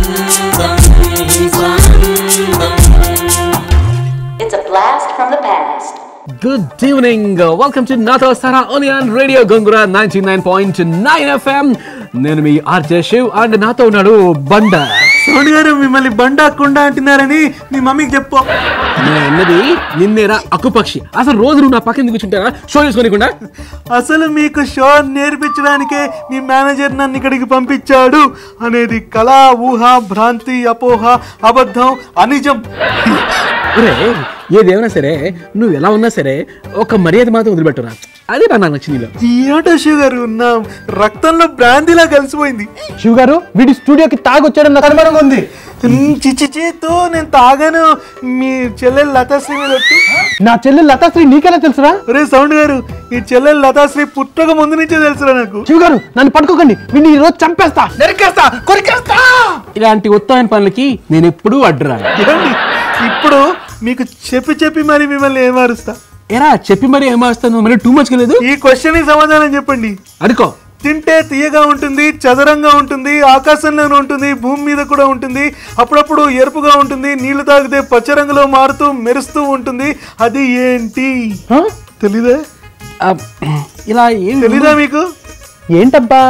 It's a blast from the past. Good evening welcome to నాతో సరా onion radio Gongura ninety nine point nine FM నేను మీ RJ Shiv and నాతో ఉన్నాడు బండ సోని గారు మిమ్మల్ని బండా కుండ అంటున్నారని మీ మమ్మీకి చెప్పు నేను అన్నది నిన్నేరా అక్కుపక్షి అసలు రోజు నువ్వు నా పక్కన కూర్చుంటారా షో చేసుకోనికుండా అసలు మీకు షో నేర్పించడానికే మీ మేనేజర్ నన్ను ఇక్కడికి పంపించాడు అనేది కళ ఊహ భ్రాంతి అపోహ అబద్ధం అనిజం ఒరే ఏదేమైనా సరే నువ్వు ఎలా ఉన్నా సరే ఒక మర్యాద మాత్రం వదిలిపెట్టురా అదే నా నాకు నచ్చింది నీలో. ఏంటో శివ గారు నా రక్తంలో బ్రాంతిలా కలిసిపోయింది శివ్ గారు వీడి స్టూడియోకి తాగొచ్చాడన్న నాకు అనుమానంగా ఉంది చిచ్చిచేతో నేను తాగాను మీ చెల్లెలు లతాశ్రీ మీద ఒట్టు. నా చెల్లెలు లతాశ్రీ నీకెలా తెలుసురా ఒరే సౌండ్ గారు ఈ చెల్లెలు లతాశ్రీ పుట్టక ముందు నుంచే తెలుసురా నాకు శివ్ గారు నన్ను పట్టుకోకండి వీడిని ఈ రోజు చంపేస్తా నరికేస్తా కొరికేస్తా ఇలాంటి ఉత్తమైన పనులకి నేను ఎప్పుడూ అడ్డురా ఏమండి? ఇప్పుడు మీకు చెప్పి చెప్పి మరి మిమ్మల్ని ఏమారుస్తా ఎరా చెప్పి మరి ఏమాస్తాను మరి టూ మచ్ లేదు ఈ క్వశ్చన్ కి సమాధానం చెప్పండి అడుకో తింటే తీయగా ఉంటుంది చదరంగా ఉంటుంది ఆకాశంలోనే ఉంటుంది భూమి మీద కూడా ఉంటుంది అప్పుడప్పుడు ఎరుపుగా ఉంటుంది నీళ్లు తాగితే పచ్చ రంగులో మారుతూ మెరుస్తూ ఉంటుంది అది ఏంటి తెలీదా ఆ, ఇలా ఏం తెలీదా మీకు ఏంటబ్బా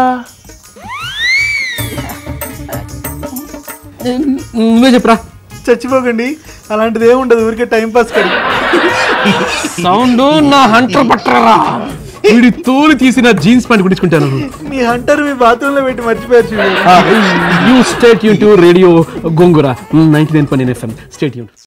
నువ్వే చెప్పరా చచ్చిపోకండి అలాంటిది ఏముండదు ఊరికే టైం పాస్ కడి సౌండ్ నా హంటర్ పట్టరా వీడి తోలు తీసిన జీన్స్ ప్యాంట్ కుట్టించుకుంటాను మీ హంటర్ మీ బాత్రూమ్ లో పెట్టి మర్చిపోయారు చూడండి యూ స్టేట్ యూన్ to radio gongura ninety nine point FM state యూన్